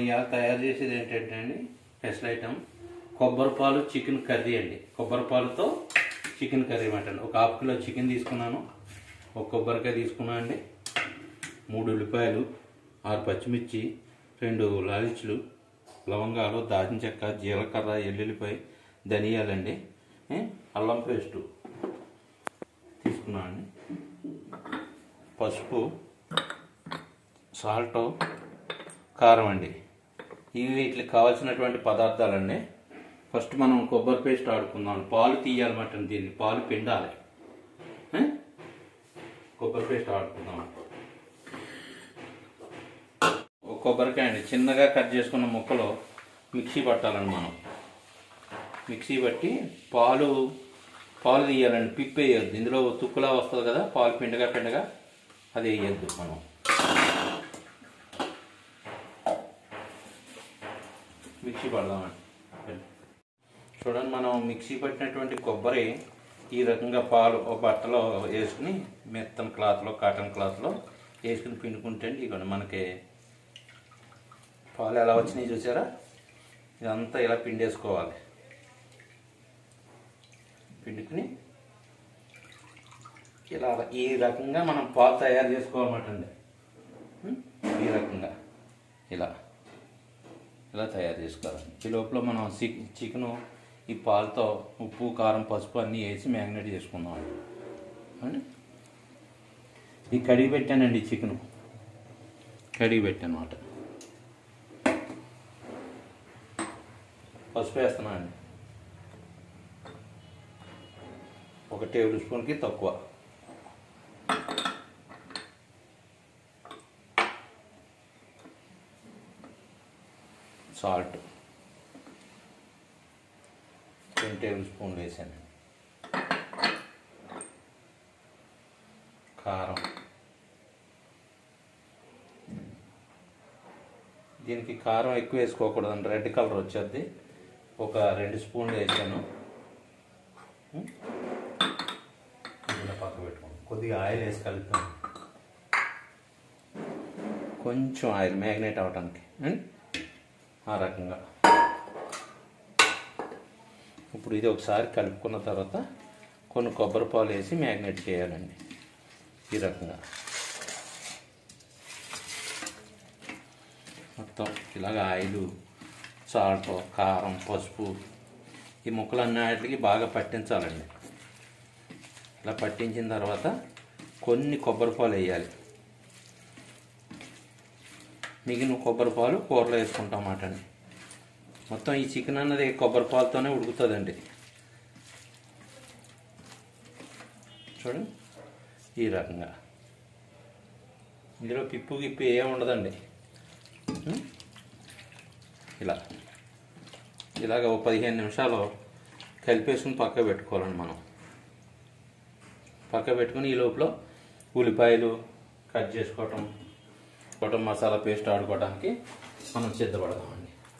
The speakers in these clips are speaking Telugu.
ఇవాళ తయారు చేసేది ఏంటంటే అండి స్పెషల్ ఐటమ్ కొబ్బరి పాలు చికెన్ కర్రీ అండి కొబ్బరి పాలుతో చికెన్ కర్రీ అండి ఒక హాఫ్ కిలో చికెన్ తీసుకున్నాను ఒక కొబ్బరికాయ తీసుకున్నాను అండి మూడు ఉల్లిపాయలు ఆరు పచ్చిమిర్చి రెండు లాలిచ్చులు లవంగాలు దాచిన చెక్క జీలకర్ర ఎల్లుల్లిపాయ ధనియాలండి ఏ, అల్లం పేస్టు తీసుకున్నాను అండి పసుపు సాల్ట్ కారం అండి ఇవి వీటికి కావాల్సినటువంటి పదార్థాలండి ఫస్ట్ మనం కొబ్బరి పేస్ట్ ఆడుకుందాం పాలు తీయాలన్నమాట దీన్ని పాలు పిండాలి ఏ? కొబ్బరి పేస్ట్ ఆడుకుందాం ఒక కొబ్బరికాయ అండి చిన్నగా కట్ చేసుకున్న ముక్కలు మిక్సీ పట్టాలండి మనం మిక్సీ పట్టి పాలు పాలు తీయాలండి పిప్పి వేయొద్దు ఇందులో తుక్కులా వస్తుంది కదా పాలు పిండగా పిండగా అది వేయద్దు మనం మిక్సీ పడదామండి చూడండి మనం మిక్సీ పట్టినటువంటి కొబ్బరి ఈ రకంగా పాలు ఒక బట్టలో వేసుకుని మెత్తని క్లాత్లో కాటన్ క్లాత్లో వేసుకుని పిండుకుంటే ఇవ్వండి మనకి పాలు ఎలా వచ్చినాయి చూసారా ఇదంతా ఇలా పిండేసుకోవాలి పిండుకుని ఇలా ఈ రకంగా మనం పాలు తయారు చేసుకోవాలన్నమాట అండి ఉం? ఈ రకంగా ఇలా ఇలా తయారు చేసుకోవాలి ఈ లోపల మనం చిక్ చికెను ఈ పాలతో ఉప్పు కారం పసుపు అన్నీ వేసి మ్యాగ్నేట్ చేసుకుందాం అండి ఈ కడిగి పెట్టానండి చికెను కడిగి పెట్టాను అనమాట పసుపు వేస్తున్నాను అండి ఒక టేబుల్ స్పూన్కి తక్కువ సాల్ట్ రెండు టేబుల్ స్పూన్లు వేసాను కారం దీనికి కారం ఎక్కువ వేసుకోకూడదు రెడ్ కలర్ వచ్చేది ఒక రెండు స్పూన్లు వేసాను ఉం? ఇలా పక్క పెట్టుకోండి కొద్దిగా ఆయిల్ వేసి కలుపుతాను కొంచెం ఆయిల్ మ్యాగ్నేట్ అవ్వటానికి ఉం? ఆ రకంగా ఇప్పుడు ఇది ఒకసారి కలుపుకున్న తర్వాత కొన్ని కొబ్బరి పాలు వేసి మ్యాగ్నేట్ చేయాలండి ఈ రకంగా మొత్తం ఇలాగ ఆయిల్ సాల్ట్ కారం పసుపు ఈ ముక్కలన్నిటికి బాగా పట్టించాలండి ఇలా పట్టించిన తర్వాత కొన్ని కొబ్బరి పాలు వేయాలి మిగిలిన కొబ్బరి పాలు కూరలో వేసుకుంటాం అన్నమాట అండి మొత్తం ఈ చికెన్ అన్నది కొబ్బరి పాలతోనే ఉడుకుతుందండి చూడండి ఈ రకంగా ఇందులో పిప్పు గిప్పు ఏం ఉండదండి ఉం? ఇలా ఇలాగ ఒక పదిహేను నిమిషాలు కలిపేసుకుని పక్క పెట్టుకోవాలండి మనం పక్క పెట్టుకుని ఈ లోపల ఉల్లిపాయలు కట్ చేసుకోవటం చేసుకోవటం మసాలా పేస్ట్ ఆడుకోవడానికి మనం సిద్ధపడదామండి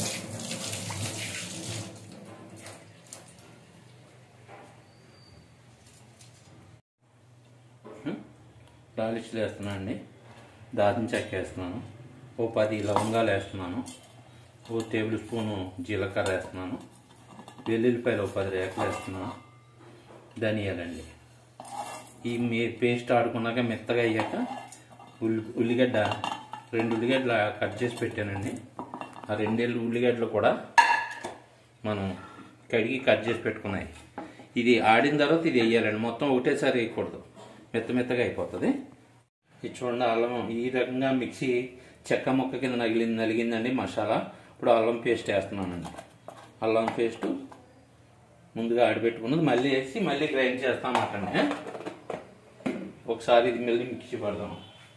లాలిచ్చులు వేస్తున్నాను అండి దాచిన చెక్క వేస్తున్నాను ఓ పది లవంగాలు వేస్తున్నాను ఓ టేబుల్ స్పూను జీలకర్ర వేస్తున్నాను వెల్లుల్లిపాయలు ఓ పది రేకలు వేస్తున్నాను ధనియాలండి ఈ మీ పేస్ట్ ఆడుకున్నాక మెత్తగా అయ్యాక ఉల్లి ఉల్లిగడ్డ రెండు ఉల్లిగడ్డలు కట్ చేసి పెట్టానండి ఆ రెండేళ్ళు ఉల్లిగడ్డలు కూడా మనం కడిగి కట్ చేసి పెట్టుకున్నాయి ఇది ఆడిన తర్వాత ఇది వేయాలండి మొత్తం ఒకటేసారి వేయకూడదు మెత్త మెత్తగా అయిపోతుంది ఇది చూడండి అల్లం ఈ రకంగా మిక్సీ చెక్క ముక్క కింద నగిలింది నలిగిందండి మసాలా ఇప్పుడు అల్లం పేస్ట్ వేస్తున్నానండి అల్లం పేస్ట్ ముందుగా ఆడిపెట్టుకున్నది మళ్ళీ వేసి మళ్ళీ గ్రైండ్ చేస్తామటండి ఒకసారి ఇది మళ్ళీ మిక్సీ పడదాం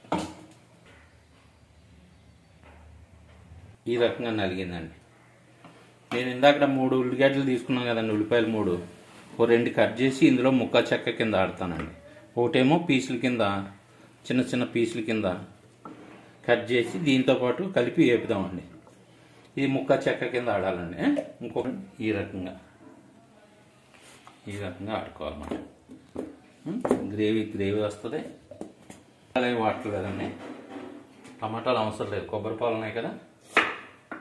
ఈ రకంగా నలిగిందండి నేను ఇందాక మూడు ఉల్లిగడ్డలు తీసుకున్నాను కదండి ఉల్లిపాయలు మూడు ఓ రెండు కట్ చేసి ఇందులో ముక్క చెక్క కింద ఆడతానండి ఒకటేమో పీసుల కింద చిన్న చిన్న పీసుల కింద కట్ చేసి దీంతో పాటు కలిపి వేపుదామండి ఇది ముక్క చెక్క కింద ఆడాలండి ఇంకొక ఈ రకంగా ఈ రకంగా ఆడుకోవాలన్నమాట గ్రేవీ గ్రేవీ వస్తుంది అలాగే వాటర్ లేదండి టమాటాలు అవసరం లేదు కొబ్బరి పాలు ఉన్నాయి కదా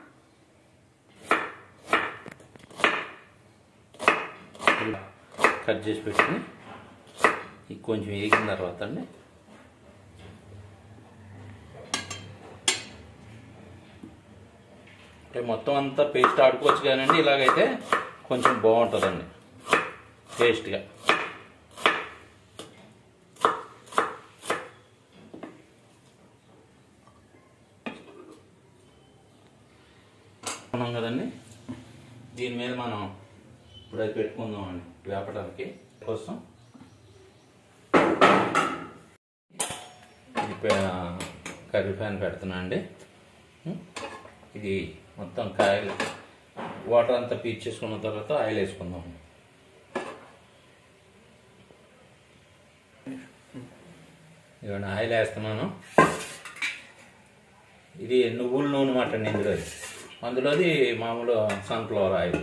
కట్ చేసి పెట్టుకుని ఇది కొంచెం వేగిన తర్వాత అండి అంటే మొత్తం అంతా పేస్ట్ ఆడుకోవచ్చు కానండి ఇలాగైతే కొంచెం బాగుంటుందండి టేస్ట్గా ఉన్నాం కదండి దీని మీద మనం ఇప్పుడు అది పెట్టుకుందామండి వేపడానికి కోసం ఇది పే- కర్రీ ఫ్యాన్ పెడుతున్నా అండి ఉం? ఇది మొత్తం కాయలు వాటర్ అంతా పీల్చేసుకున్న తర్వాత ఆయిల్ వేసుకుందాం ఇవన్నీ ఆయిల్ వేస్తున్నాను ఇది నువ్వుల నూనె మాట అండి ఇందులో అందులోది మామూలు సన్ఫ్లవర్ ఆయిల్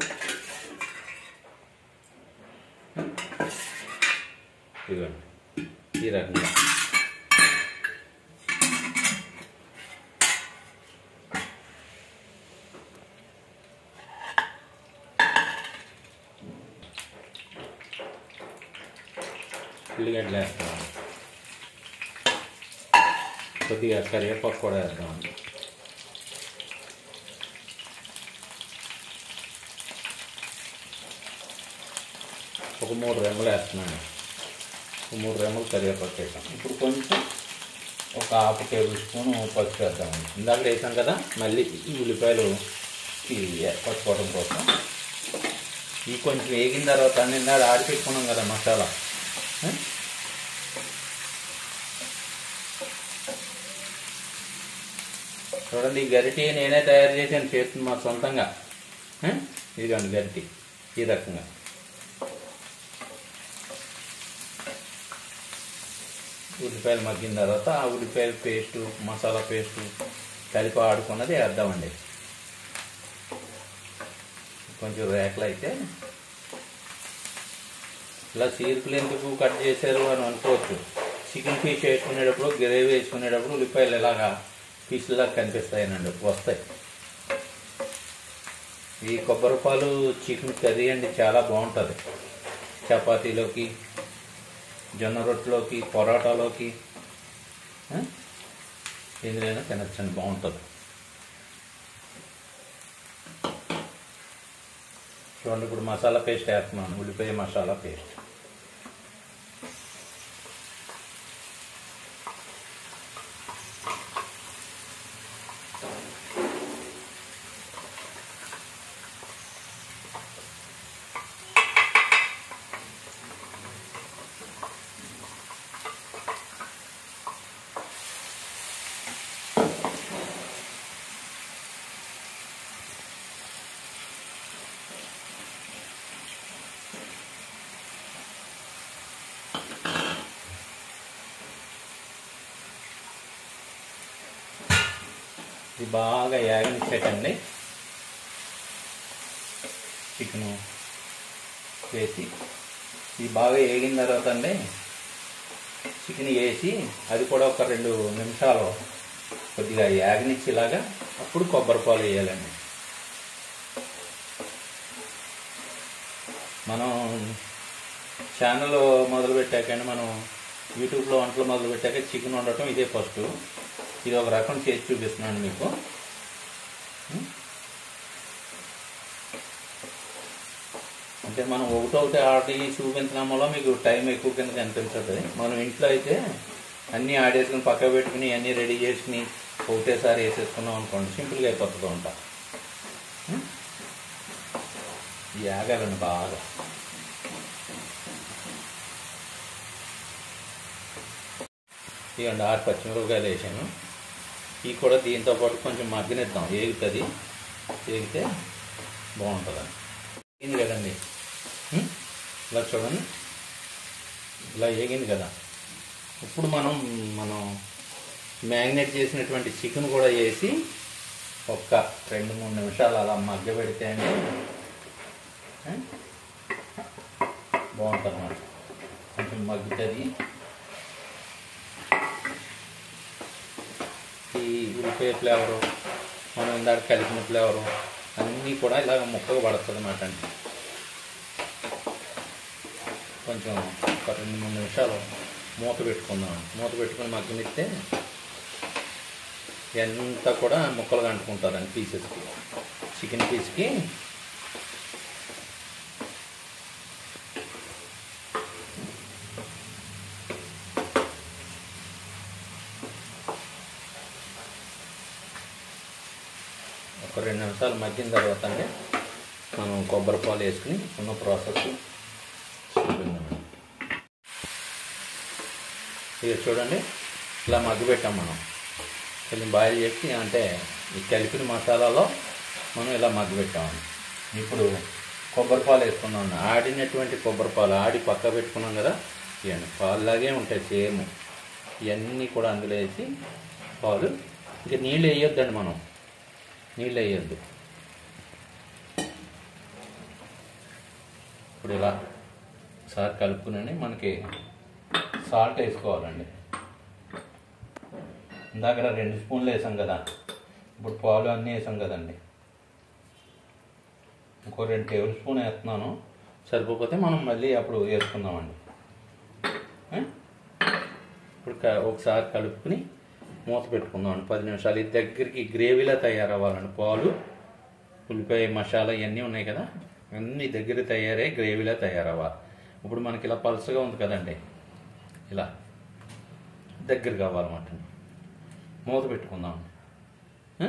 ఇదిగోండి ఈ రకంగా ఉల్లిగడ్డలు వేస్తాం కొద్దిగా కరివేపాకు కూడా వేద్దామండి ఒక మూడు రెమ్మలు వేస్తున్నాను ఒక మూడు రెమ్మలు కరివేపాకు వేసాం ఇప్పుడు కొంచెం ఒక హాఫ్ టేబుల్ స్పూన్ పసుపు వేద్దామండి ఇందాక వేసాం కదా మళ్ళీ ఈ ఉల్లిపాయలు ఈ పట్టుకోవడం కోసం ఈ కొంచెం వేగిన తర్వాత నిన్న ఆడి పెట్టుకున్నాం కదా మసాలా ఆ? చూడండి ఈ గరిటి నేనే తయారు చేశాను చేస్తుంది మా సొంతంగా ఆ? ఇదిగోండి గరిటి ఈ రకంగా ఉల్లిపాయలు మగ్గిన తర్వాత ఆ ఉల్లిపాయల పేస్టు మసాలా పేస్టు కలిపి ఆడుకున్నది వేద్దామండి కొంచెం రేకలు అయితే ఇలా చీరకులు ఎందుకు కట్ చేశారు అని అనుకోవచ్చు చికెన్ పీస్ వేసుకునేటప్పుడు గ్రేవీ వేసుకునేటప్పుడు ఉల్లిపాయలు ఇలాగా పీసులాగా కనిపిస్తాయనండి వస్తాయి ఈ కొబ్బరి పాలు చికెన్ కర్రీ అండి చాలా బాగుంటుంది చపాతీలోకి జొన్న రొట్టెలోకి పొరాటాలోకి ఆ? ఎందులోనైనా తినచ్చండి బాగుంటుంది చూడండి ఇప్పుడు మసాలా పేస్ట్ వేస్తున్నాను ఉల్లిపాయ మసాలా పేస్ట్ ఇది బాగా యాగనిచ్చేటండి చికెను వేసి ఇది బాగా వేగిన తర్వాత అండి చికెన్ వేసి అది కూడా ఒక రెండు నిమిషాలు కొద్దిగా యాగనిచ్చేలాగా అప్పుడు కొబ్బరి పాలు వేయాలండి మనం ఛానల్ మొదలు పెట్టాకండి మనం యూట్యూబ్లో వంటలు మొదలు పెట్టాక చికెన్ వండటం ఇదే ఫస్ట్ ఇది ఒక రకం చేసి చూపిస్తున్నాను మీకు ఉం? అంటే మనం ఒకటొకటి ఆడి చూపించడం వల్ల మీకు టైం ఎక్కువ కింద కనిపించదు మనం ఇంట్లో అయితే అన్నీ ఆడేసుకుని పక్క పెట్టుకుని అన్నీ రెడీ చేసుకుని ఒకటేసారి వేసేసుకున్నాం అనుకోండి సింపుల్గా అయిపోతుంది ఉంటా ఈ ఆగాలండి బాగా ఇవ్వండి ఆరు పచ్చిమిరపకాయలు వేసాను ఇవి కూడా దీంతో పాటు కొంచెం మగ్గనిద్దాం ఏగుతుంది ఏగితే బాగుంటుందని ఏగింది కదండి ఉం? ఇలా చూడండి ఇలా ఏగింది కదా ఇప్పుడు మనం మనం మ్యాగ్నేట్ చేసినటువంటి చికెన్ కూడా వేసి ఒక్క రెండు మూడు నిమిషాలు అలా మగ్గ పెడితే అండి బాగుంటుంది అన్నమాట కొంచెం మగ్గుతుంది ఈ ఉల్లిపాయ ఫ్లేవరు మనం ఇందాక కలిపిన ఫ్లేవరు అన్నీ కూడా ఇలాగ ముక్కగా పడుతుంది అన్నమాట అండి కొంచెం ఒక రెండు మూడు నిమిషాలు మూత పెట్టుకుందాం మూత పెట్టుకుని మగ్గనిస్తే ఎంత కూడా ముక్కలుగా అంటుకుంటారండి పీసెస్కి చికెన్ పీస్కి ఒక రెండు నిమిషాలు మగ్గిన తర్వాత అంటే మనం కొబ్బరి పాలు వేసుకుని ఉన్న ప్రాసెస్ చూపిందామండి ఇక చూడండి ఇలా మగ్గు పెట్టాం మనం కొంచెం బాయిల్ చేసి అంటే ఈ కలిపిన మసాలాలో మనం ఇలా మగ్గు పెట్టామండి ఇప్పుడు కొబ్బరి పాలు వేసుకున్నాం ఆడినటువంటి కొబ్బరి పాలు ఆడి పక్క పెట్టుకున్నాం కదా ఇవన్నీ పాలులాగే ఉంటాయి సేమ్ ఇవన్నీ కూడా అందులో వేసి పాలు ఇక నీళ్ళు వేయొద్దండి మనం నీళ్ళు వేయొద్దు ఇప్పుడు ఇలా ఒకసారి కలుపుకుని మనకి సాల్ట్ వేసుకోవాలండి ఇందాక రెండు స్పూన్లు వేసాం కదా ఇప్పుడు పాలు అన్నీ వేసాం కదండి ఇంకో రెండు టేబుల్ స్పూన్ వేస్తున్నాను సరిపోతే మనం మళ్ళీ అప్పుడు వేసుకుందామండి ఆ? ఇప్పుడు క- ఒకసారి కలుపుకుని మూత పెట్టుకుందాం పది నిమిషాలు ఇది దగ్గరికి గ్రేవీలా తయారవ్వాలండి పాలు ఉల్లిపాయ మసాలా ఇవన్నీ ఉన్నాయి కదా అన్నీ దగ్గర తయారై గ్రేవీలా తయారవ్వాలి ఇప్పుడు మనకి ఇలా పలుసగా ఉంది కదండి ఇలా దగ్గర కావాలన్నమాట మూత పెట్టుకుందాం ఆ?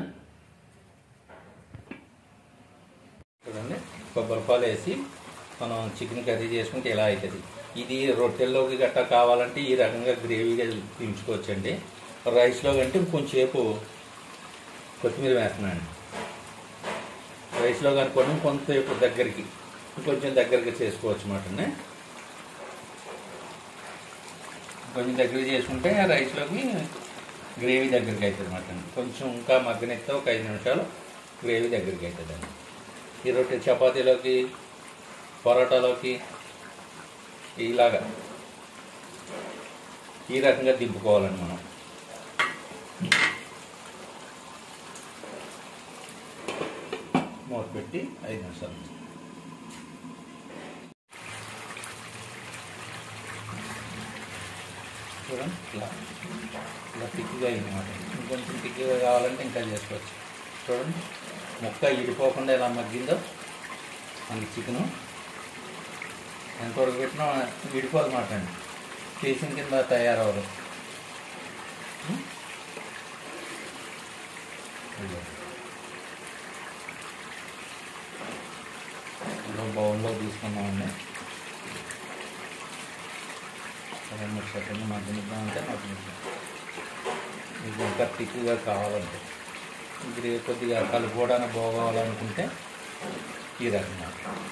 చూడండి కొబ్బరి పాలు వేసి మనం చికెన్ కర్రీ చేసుకుంటే ఇలా అవుతుంది ఇది రొట్టెల్లోకి గట్టా కావాలంటే ఈ రకంగా గ్రేవీగా దించుకోవచ్చండి రైస్లో కంటే కొంచెంసేపు కొత్తిమీర వేస్తున్నాను రైస్లో కనుక్కొని కొంతసేపు దగ్గరికి కొంచెం దగ్గరికి చేసుకోవచ్చు అన్నమాట కొంచెం దగ్గరికి చేసుకుంటే ఆ రైస్లోకి గ్రేవీ దగ్గరికి అవుతుంది అన్నమాట కొంచెం ఇంకా మగ్గనెత్తే ఒక ఐదు నిమిషాలు గ్రేవీ దగ్గరికి అవుతుందండి ఈ రొట్టె చపాతీలోకి పరోటాలోకి ఇలాగా ఈ రకంగా దింపుకోవాలండి మనం మూత పెట్టి ఐదు నిమిషాలు చూడండి ఇలా ఇలా తిక్కుగా అయిందన్నమాట ఇంకొంచెం తిక్కుగా కావాలంటే ఇంకా చేసుకోవచ్చు చూడండి ముక్క ఇడిపోకుండా ఎలా మగ్గిందో మనకి చికెను ఎంతవరకు పెట్టినా విడిపోదు మాట అండి చేసిన కింద తయారవరు ఉం? ఇదిగో. ఇంకో బౌల్లో తీసుకున్నామండి రెండు మూడు సెకండ్లు మగ్గనిద్దామంటే మగ్గనిద్దాం మీకు ఇంకా తిక్కుగా కావాలంటే గ్రేవీ కొద్దిగా కలుపుకోవడానికి బాగోవాలనుకుంటే ఈ రకంగా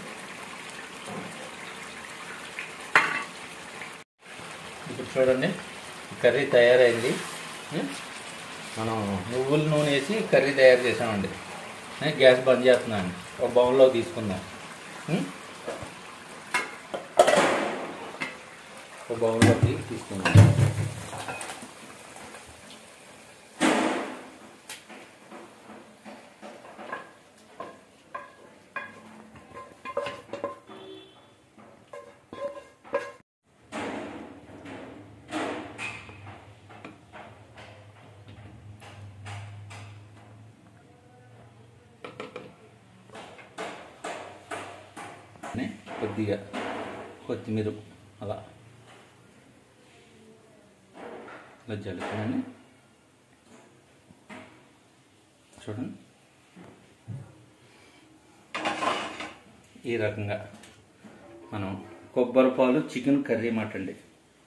ఇప్పుడు చూడండి కర్రీ తయారైంది ఉం? మనం నువ్వుల నూనె వేసి కర్రీ తయారు చేసామండి ఉం? గ్యాస్ బంద్ చేస్తున్నాను ఒక బౌల్లో తీసుకుందాం ఉం? ఒక బౌల్లోకి తీసుకుందాం నే కొద్దిగా కొత్తిమీర అలా ఇలా జల్లుకునండి చూడండి ఈ రకంగా మనం కొబ్బరి పాలు చికెన్ కర్రీ మాట అండి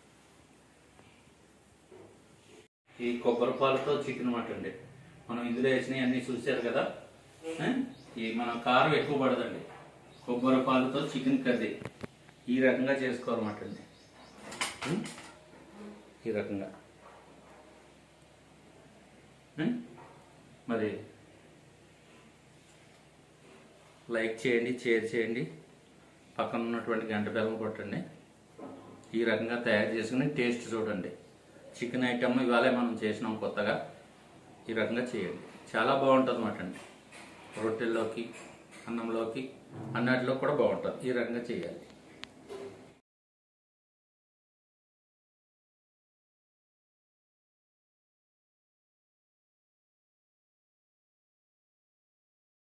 ఈ కొబ్బరి పాలతో చికెన్ మాట అండి మనం ఇందులో వేసినవి అన్నీ చూశారు కదా ఆ? ఈ మనం కారం ఎక్కువ పడదండి కొబ్బరి పాలతో చికెన్ కర్రీ ఈ రకంగా చేసుకోవాలన్నమాట అండి ఉం? ఈ రకంగా ఉం? మరి లైక్ చేయండి షేర్ చేయండి పక్కన ఉన్నటువంటి గంట బెల్లం కొట్టండి ఈ రకంగా తయారు చేసుకుని టేస్ట్ చూడండి చికెన్ ఐటమ్ ఇవాళే మనం చేసినాం కొత్తగా ఈ రకంగా చేయండి చాలా బాగుంటుంది అన్నమాట అండి రొట్టెల్లోకి అన్నంలోకి అన్నట్లో కూడా బాగుంటుంది ఈ రకంగా చేయాలి